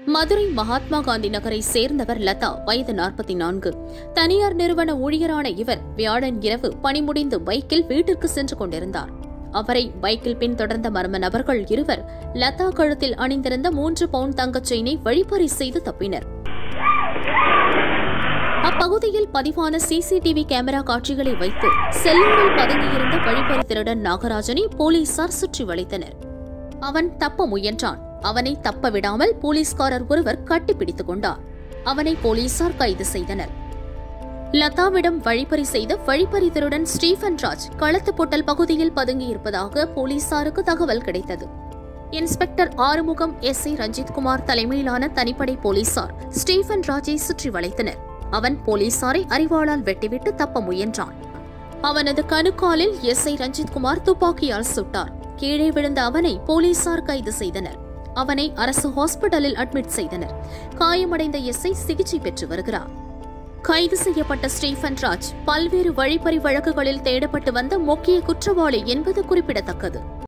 மதுரை மகாத்மா காந்தி நகரை சேர்ந்தவர் லதா வயது நாற்பத்தி நான்கு தனியார் நிறுவன ஊழியரான இவர் வியாழன் இரவு பணி முடிந்து பைக்கில் வீட்டிற்கு சென்று கொண்டிருந்தார் அவரை பைக்கில் பின்தொடர்ந்த மர்ம நபர்கள் இருவர் லதா கழுத்தில் அணிந்திருந்த மூன்று பவுண்ட் தங்கச் செயினை வழிப்பறி செய்து தப்பினர் அப்பகுதியில் பதிவான சிசிடிவி கேமரா காட்சிகளை வைத்து செல்லூரில் பதுங்கியிருந்த வழிப்பறி திருடன் நாகராஜனை போலீசார் சுற்றி வளைத்தனர் அவன் தப்ப முயன்றான் அவனை தப்ப விடாமல் போலீஸ்காரர் ஒருவர் கட்டிப்பிடித்துக் கொண்டார் அவனை போலீசார் கைது செய்தனர் லதாவிடம் வழிப்பறி செய்த வழிப்பறி திருடன் ஸ்டீஃபன் ராஜ் களத்து பொட்டல் பகுதியில் பதுங்கியிருப்பதாக போலீசாருக்கு தகவல் கிடைத்தது inspector Arumugam S A Ranjithkumar தலைமையிலான தனிப்படை போலீசார் ஸ்டீஃபன் ராஜை சுற்றி வளைத்தனர் அவன் போலீசாரை அறிவாளால் வெட்டிவிட்டு தப்ப முயன்றான் அவனது கணுக்காலில் எஸ் ஐ ரஞ்சித்குமார் துப்பாக்கியால் சுட்டார் கீழே விழுந்த அவனை போலீசார் கைது செய்தனர் அவனை அரசு ஹாஸ்பிட்டலில் அட்மிட் செய்தனர் காயமடைந்த எஸ்ஐ சிகிச்சை பெற்று வருகிறார் கைது செய்யப்பட்ட ஸ்டீஃபன் ராஜ் பல்வேறு வழிப்பறி வழக்குகளில் தேடப்பட்டு வந்த முக்கிய குற்றவாளி என்பது குறிப்பிடத்தக்கது